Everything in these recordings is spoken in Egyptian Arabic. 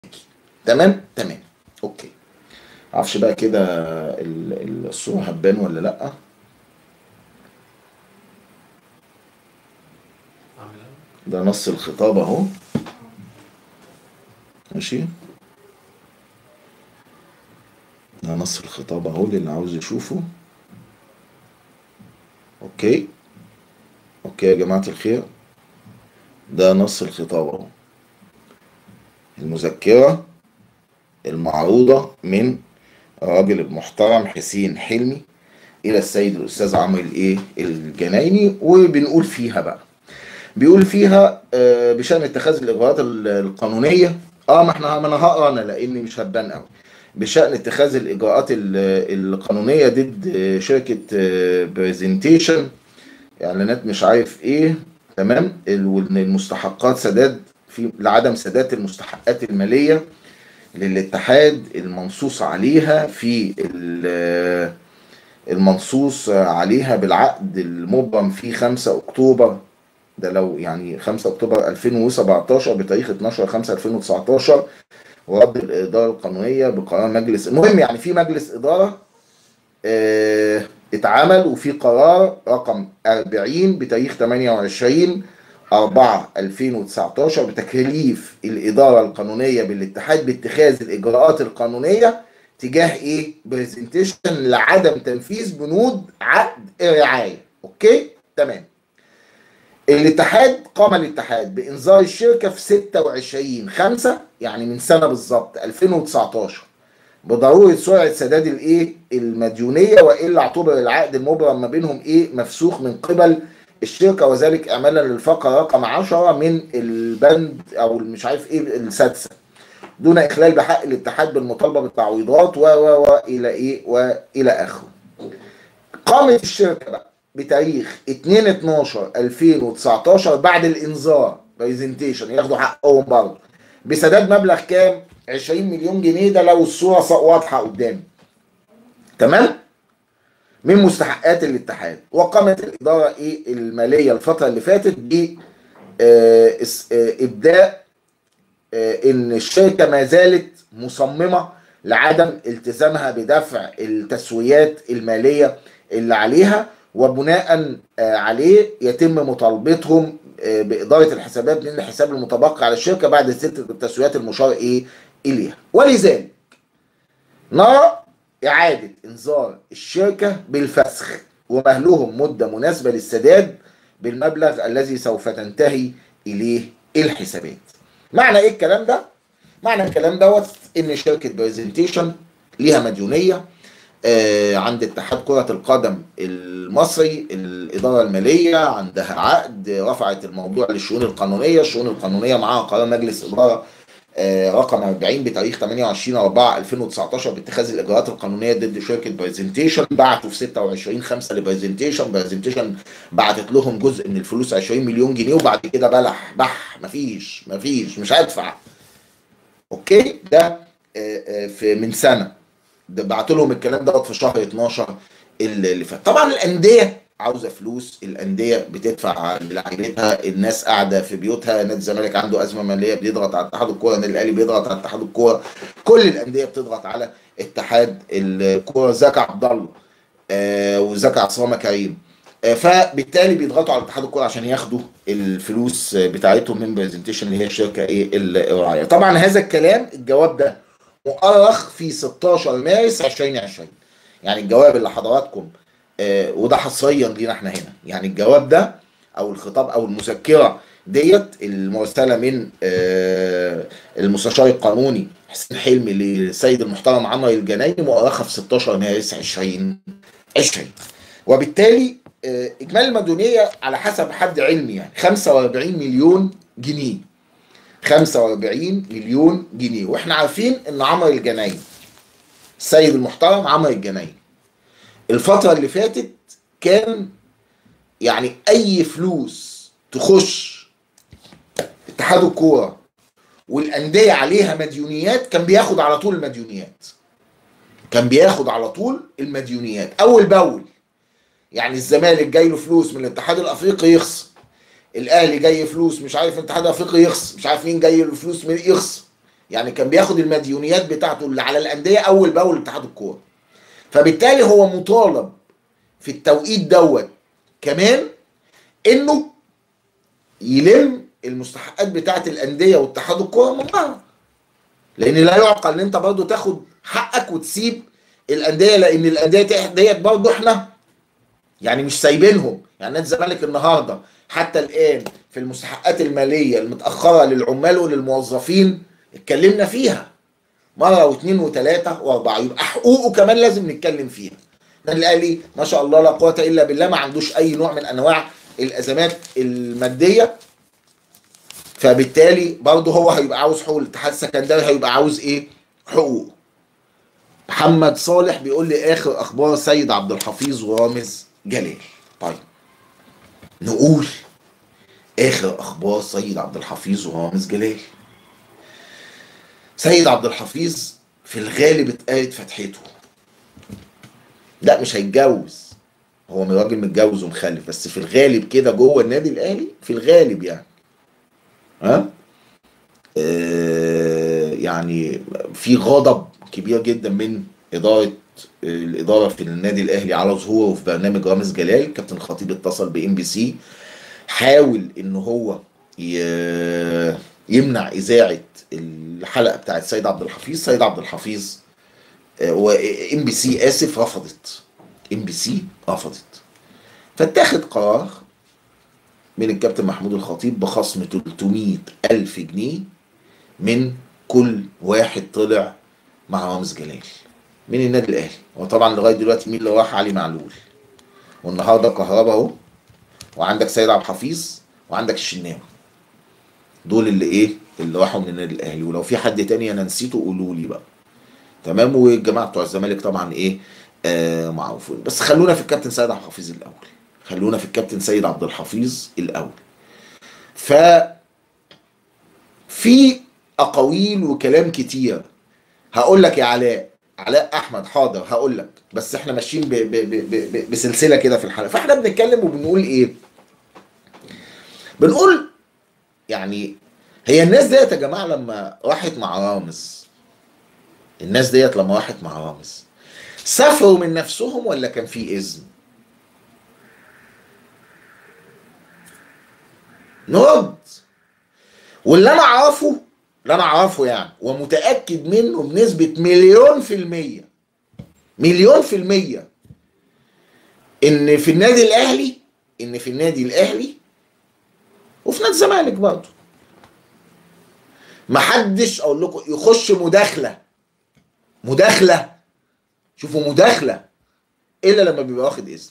تمام تمام اوكي معرفش بقى كده ال- الصورة هتبان ولا لأ ده نص الخطاب اهو ماشي ده نص الخطاب اهو للي عاوز يشوفه اوكي اوكي يا جماعة الخير ده نص الخطاب اهو المذكرة المعروضة من الراجل المحترم حسين حلمي إلى السيد الأستاذ عمرو الإيه الجنايني وبنقول فيها بقى بيقول فيها آه، بشأن اتخاذ الإجراءات ال- القانونية اه ما احنا ما انا هقرا انا لاني مش هتبان قوي بشأن اتخاذ الإجراءات ال- القانونية ضد آه، شركة برزنتيشن إعلانات مش عارف إيه تمام ال- وإن المستحقات سداد في لعدم سداد المستحقات المالية للاتحاد المنصوص عليها في ال- المنصوص عليها بالعقد المبرم في 5 أكتوبر ده لو يعني 5 أكتوبر 2017 بتاريخ 12 5 2019 ورد الإدارة القانونية بقرار مجلس المهم يعني في مجلس إدارة آه، اتعمل وفي قرار رقم 40 بتاريخ 28 4 2019 بتكليف الإدارة القانونية بالاتحاد باتخاذ الإجراءات القانونية تجاه إيه؟ برزنتيشن لعدم تنفيذ بنود عقد الرعاية أوكي؟ تمام الاتحاد قام الاتحاد بإنذار الشركة في 26 5 يعني من سنة بالظبط 2019 بضروره سرعه سداد الايه المديونيه والا اعتبر العقد المبرم ما بينهم ايه مفسوخ من قبل الشركه وذلك اعمالا للفقره رقم 10 من البند او مش عارف ايه السادسه دون اخلال بحق الاتحاد بالمطالبه بالتعويضات و و و الى ايه والى اخره. قامت الشركه بقى بتاريخ 2 12 2019 بعد الانذار برزنتيشن ياخدوا حقهم برضه بسداد مبلغ كام؟ 20 مليون جنيه ده لو الصوره ص- واضحه قدامي. تمام؟ من مستحقات الاتحاد وقامت الاداره ايه الماليه الفتره اللي فاتت ب آه، اس- آه، ابداء آه، ان الشركه ما زالت مصممه لعدم التزامها بدفع التسويات الماليه اللي عليها وبناء آه، عليه يتم مطالبتهم آه، باداره الحسابات من الحساب المتبقي على الشركه بعد ست التسويات المشار ايه اليها ولذلك نرى اعاده انذار الشركه بالفسخ ومهلهم مده مناسبه للسداد بالمبلغ الذي سوف تنتهي اليه الحسابات معنى ايه الكلام ده معنى الكلام دوت ان شركه برزنتيشن ليها مديونيه آه، عند اتحاد كرة القدم المصري الإدارة المالية عندها عقد رفعت الموضوع للشؤون القانونية الشؤون القانونية معاها قرار مجلس إدارة آه، رقم 40 بتاريخ 28 4 2019 باتخاذ الاجراءات القانونيه ضد شركه برزنتيشن بعتوا في 26 5 لبرزنتيشن برزنتيشن بعتت لهم جزء من الفلوس 20 مليون جنيه وبعد كده بلح بح مفيش مفيش مش هدفع اوكي ده آه، آه، في من سنه ده بعت لهم الكلام دوت في شهر 12 اللي اللي فات طبعا الانديه عاوزه فلوس الانديه بتدفع للاعيبتها الناس قاعده في بيوتها نادي الزمالك عنده ازمه ماليه بيضغط على اتحاد الكوره النادي الاهلي بيضغط على اتحاد الكوره كل الانديه بتضغط على اتحاد الكوره زكي عبد الله آه وزكي عصامه كريم آه فبالتالي بيضغطوا على اتحاد الكوره عشان ياخدوا الفلوس بتاعتهم من برزنتيشن اللي هي الشركه ايه الرعايه طبعا هذا الكلام الجواب ده مؤرخ في 16 مارس 2020 يعني الجواب اللي حضراتكم آه، وده حصريا لينا احنا هنا يعني الجواب ده او الخطاب او المذكره ديت المرسله من آه، المستشار القانوني حسين حلمي للسيد المحترم عمرو الجنايني مؤرخه في 16 مارس 2020 وبالتالي آه، اجمالي المديونيه على حسب حد علمي يعني 45 مليون جنيه 45 مليون جنيه واحنا عارفين ان عمرو الجنايني السيد المحترم عمرو الجنايني الفترة اللي فاتت كان يعني أي فلوس تخش اتحاد الكورة والأندية عليها مديونيات كان بياخد على طول المديونيات كان بياخد على طول المديونيات أول بأول يعني الزمالك جاي له فلوس من الاتحاد الأفريقي يخصم الأهلي جاي فلوس مش عارف الاتحاد الأفريقي يخصم مش عارف مين جاي له فلوس من يخصم يعني كان بياخد المديونيات بتاعته اللي على الانديه اول باول اتحاد الكوره فبالتالي هو مطالب في التوقيت دوت كمان انه يلم المستحقات بتاعه الانديه واتحاد الكوره من بعض لان لا يعقل ان انت برضه تاخد حقك وتسيب الانديه لان الانديه ديت برضه احنا يعني مش سايبينهم يعني نادي الزمالك النهارده حتى الان في المستحقات الماليه المتاخره للعمال وللموظفين اتكلمنا فيها مره واثنين وثلاثه واربعه يبقى حقوقه كمان لازم نتكلم فيها النادي الاهلي ما شاء الله لا قوه الا بالله ما عندوش اي نوع من انواع الازمات الماديه فبالتالي برضه هو هيبقى عاوز حقوق الاتحاد السكندري هيبقى عاوز ايه؟ حقوقه. محمد صالح بيقول لي اخر اخبار سيد عبد الحفيظ ورامز جلال. طيب نقول اخر اخبار سيد عبد الحفيظ ورامز جلال. سيد عبد الحفيظ في الغالب اتقالت فتحته. لا مش هيتجوز. هو راجل متجوز ومخلف بس في الغالب كده جوه النادي الاهلي في الغالب يعني ها آه يعني في غضب كبير جدا من اداره الاداره في النادي الاهلي على ظهوره في برنامج رامز جلال كابتن خطيب اتصل بام بي سي حاول ان هو يمنع اذاعه الحلقه بتاعت سيد عبد الحفيظ سيد عبد الحفيظ وام بي سي اسف رفضت ام بي سي رفضت فاتخذ قرار من الكابتن محمود الخطيب بخصم 300 ألف جنيه من كل واحد طلع مع رامز جلال من النادي الأهلي وطبعا لغاية دلوقتي مين اللي راح علي معلول والنهارده كهربا اهو وعندك سيد عبد الحفيظ وعندك الشناوي دول اللي ايه اللي راحوا من النادي الاهلي ولو في حد تاني انا نسيته قولوا لي بقى تمام والجماعه بتوع الزمالك طبعا ايه آه معروفين بس خلونا في الكابتن سيد عبد الحفيظ الاول خلونا في الكابتن سيد عبد الحفيظ الاول ف في اقاويل وكلام كتير هقول لك يا علاء علاء احمد حاضر هقول لك بس احنا ماشيين ب... ب... ب... ب... بسلسله كده في الحلقه فاحنا بنتكلم وبنقول ايه بنقول يعني هي الناس ديت يا جماعه لما راحت مع رامز الناس ديت لما راحت مع رامز سافروا من نفسهم ولا كان في اذن نرد واللي انا اعرفه اللي انا اعرفه يعني ومتاكد منه بنسبه مليون في الميه مليون في الميه ان في النادي الاهلي ان في النادي الاهلي وفي نادي الزمالك برضه محدش اقول لكم يخش مداخله مداخله شوفوا مداخله الا لما بيبقى واخد اذن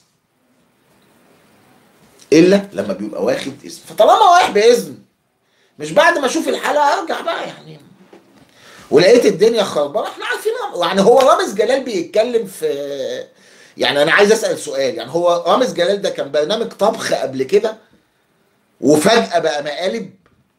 الا لما بيبقى واخد اذن فطالما رايح باذن مش بعد ما اشوف الحلقه ارجع بقى يعني ولقيت الدنيا خربانه احنا عارفين يعني هو رامز جلال بيتكلم في يعني انا عايز اسال سؤال يعني هو رامز جلال ده كان برنامج طبخ قبل كده وفجاه بقى مقالب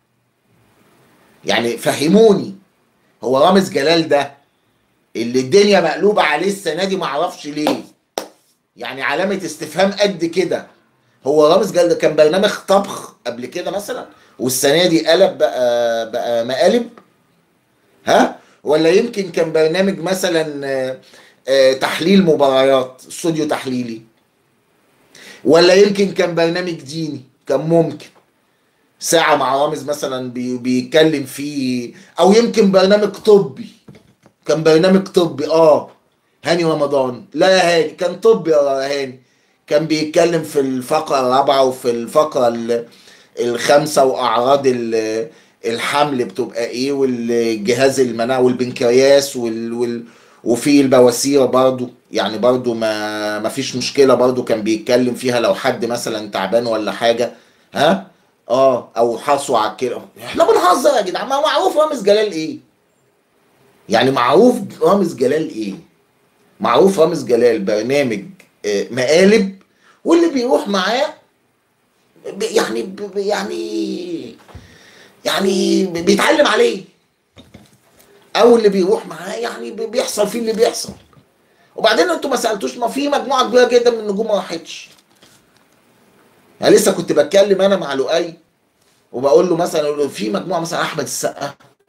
يعني فهموني هو رامز جلال ده اللي الدنيا مقلوبه عليه السنه دي معرفش ليه يعني علامه استفهام قد كده هو رامز جلال ده كان برنامج طبخ قبل كده مثلا والسنه دي قلب بقى بقى مقالب ها ولا يمكن كان برنامج مثلا آه، آه، تحليل مباريات استوديو تحليلي ولا يمكن كان برنامج ديني كان ممكن ساعة مع رامز مثلا بي- بيتكلم فيه أو يمكن برنامج طبي كان برنامج طبي اه هاني رمضان لا يا هاني كان طبي يا هاني كان بيتكلم في الفقرة الرابعة وفي الفقرة ال- الخامسة وأعراض ال- الحمل بتبقى ايه والجهاز المناعي والبنكرياس وال, وال وفي البواسير برضو يعني برضو ما ما فيش مشكلة برضو كان بيتكلم فيها لو حد مثلا تعبان ولا حاجة ها اه او حصوا على الكلى احنا بنهزر يا جدعان ما معروف رامز جلال ايه يعني معروف رامز جلال ايه معروف رامز جلال برنامج آه، مقالب واللي بيروح معاه ب- يعني ب- ب- يعني يعني ب- بيتعلم عليه او اللي بيروح معاه يعني ب- بيحصل فيه اللي بيحصل وبعدين انتوا ما سالتوش ما في مجموعه كبيره جدا من النجوم ما راحتش يعني لسه كنت بتكلم انا مع لؤي وبقول له مثلا أقول له في مجموعه مثلا احمد السقا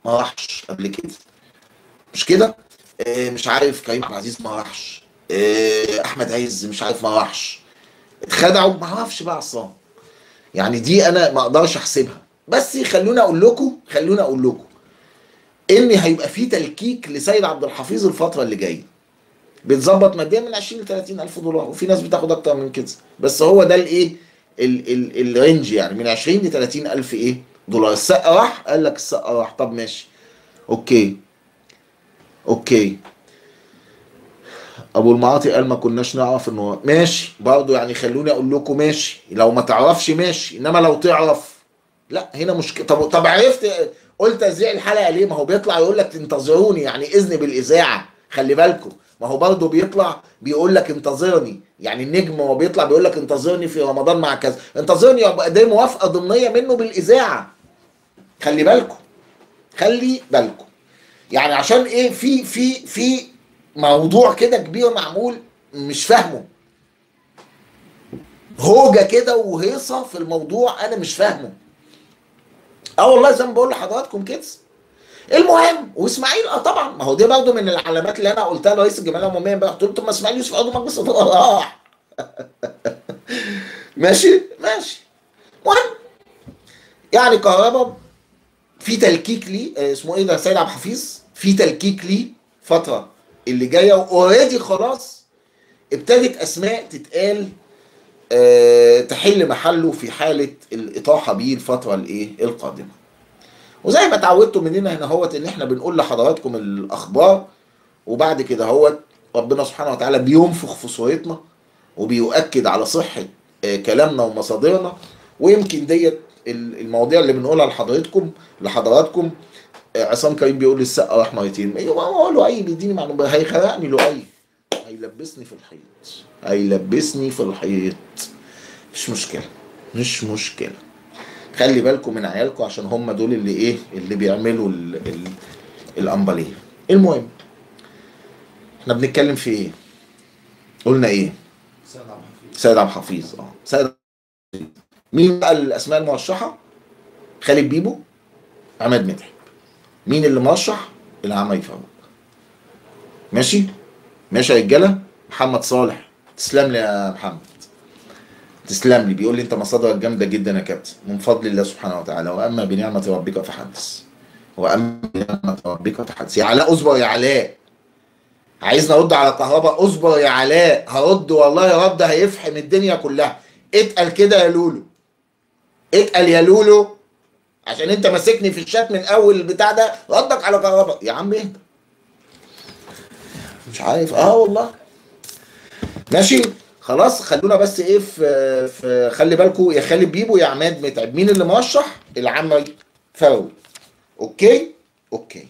ما راحش قبل كده مش كده آه، مش عارف كريم عبد العزيز ما راحش آه، احمد عز مش عارف ما راحش اتخدعوا ما اعرفش بقى اصلا يعني دي انا ما اقدرش احسبها بس خلونا اقول لكم خلونا اقول لكم ان هيبقى في تلكيك لسيد عبد الحفيظ الفتره اللي جايه بيتظبط ماديا من 20 ل 30 الف دولار وفي ناس بتاخد اكتر من كده بس هو ده الايه ال- ال- الرينج يعني من 20 ل 30 الف ايه دولار السقه راح قال لك السقه راح طب ماشي اوكي اوكي ابو المعاطي قال ما كناش نعرف انه ماشي برضه يعني خلوني اقول لكم ماشي لو ما تعرفش ماشي انما لو تعرف لا هنا مشكله طب طب عرفت قلت اذيع الحلقه ليه ما هو بيطلع يقول لك انتظروني يعني اذن بالاذاعه خلي بالكم ما هو برضه بيطلع بيقول لك انتظرني يعني النجم هو بيطلع بيقول لك انتظرني في رمضان مع كذا انتظرني يبقى دي موافقه ضمنيه منه بالاذاعه خلي بالكم خلي بالكم يعني عشان ايه في في في موضوع كده كبير معمول مش فاهمه هوجه كده وهيصه في الموضوع انا مش فاهمه اه والله زي ما بقول لحضراتكم كده المهم واسماعيل اه طبعا ما هو دي برضه من العلامات اللي انا قلتها لرئيس الجمعيه العموميه امبارح قلت له طب ما اسماعيل يوسف عضو مجلس الاداره راح ماشي ماشي المهم يعني كهربا في تلكيك ليه آه، اسمه ايه ده سيد عبد الحفيظ في تلكيك ليه فتره اللي جايه واوريدي خلاص ابتدت اسماء تتقال آه، تحل محله في حاله الاطاحه بيه الفتره الايه القادمه وزي ما اتعودتوا مننا هنا هوت ان احنا بنقول لحضراتكم الاخبار وبعد كده هوت ربنا سبحانه وتعالى بينفخ في صورتنا وبيؤكد على صحه آه، كلامنا ومصادرنا ويمكن ديت ال- المواضيع اللي بنقولها لحضراتكم لحضراتكم آه، عصام كريم بيقول لي السقه راح مرتين ايوه ما هو له اي بيديني معلومه هيخرقني له اي هيلبسني في الحيط هيلبسني في الحيط مش مشكله مش مشكله خلي بالكم من عيالكم عشان هم دول اللي ايه اللي بيعملوا ال ال الامباليه المهم احنا بنتكلم في ايه قلنا ايه سيد عبد الحفيظ سيد عبد الحفيظ اه سيد عبد الحفيظ. مين بقى الاسماء المرشحه خالد بيبو عماد متعب مين اللي مرشح العمري فاروق ماشي ماشي يا رجاله محمد صالح تسلم لي يا محمد تسلم لي بيقول لي انت مصادرك جامده جدا يا كابتن من فضل الله سبحانه وتعالى واما بنعمه ربك فحدث واما بنعمه ربك فحدث يا علاء اصبر يا علاء عايزني ارد على الكهرباء اصبر يا علاء هرد والله رد هيفحم الدنيا كلها اتقل كده يا لولو اتقل يا لولو عشان انت ماسكني في الشات من اول البتاع ده ردك على كهرباء يا عم اهدى مش عارف اه والله ماشي خلاص خلونا بس ايه في, في خلي بالكم يا خالد بيبو يا عماد متعب مين اللي مرشح العمري فاروق اوكي اوكي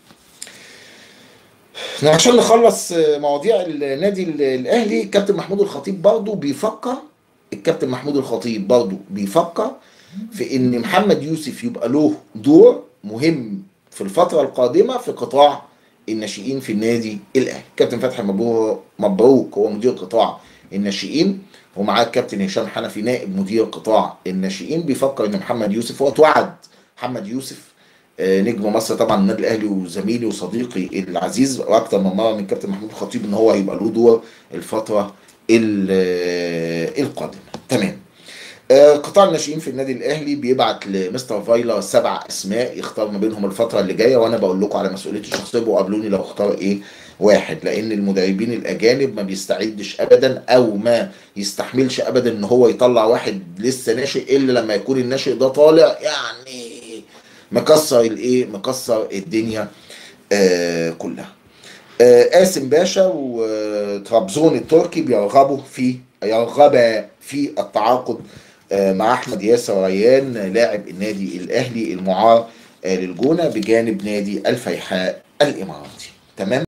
عشان نخلص مواضيع النادي الاهلي الكابتن محمود الخطيب برضه بيفكر الكابتن محمود الخطيب برضه بيفكر في ان محمد يوسف يبقى له دور مهم في الفتره القادمه في قطاع الناشئين في النادي الاهلي كابتن فتحي مبروك مبروك هو مدير قطاع الناشئين ومعاه الكابتن هشام حنفي نائب مدير قطاع الناشئين بيفكر ان محمد يوسف هو اتوعد محمد يوسف آه، نجم مصر طبعا النادي الاهلي وزميلي وصديقي العزيز واكتر من مره من كابتن محمود الخطيب ان هو هيبقى له دور الفتره ال- آه، القادمه تمام آه، قطاع الناشئين في النادي الاهلي بيبعت لمستر فايلر سبع اسماء يختار ما بينهم الفتره اللي جايه وانا بقول لكم على مسؤوليتي الشخصيه وقابلوني لو اختار ايه واحد لان المدربين الاجانب ما بيستعدش ابدا او ما يستحملش ابدا ان هو يطلع واحد لسه ناشئ الا لما يكون الناشئ ده طالع يعني مكسر الايه مكسر الدنيا آه كلها آه قاسم باشا وطرابزون التركي بيرغبوا في يرغبا في التعاقد آه مع احمد ياسر ريان لاعب النادي الاهلي المعار آه للجونه بجانب نادي الفيحاء الاماراتي تمام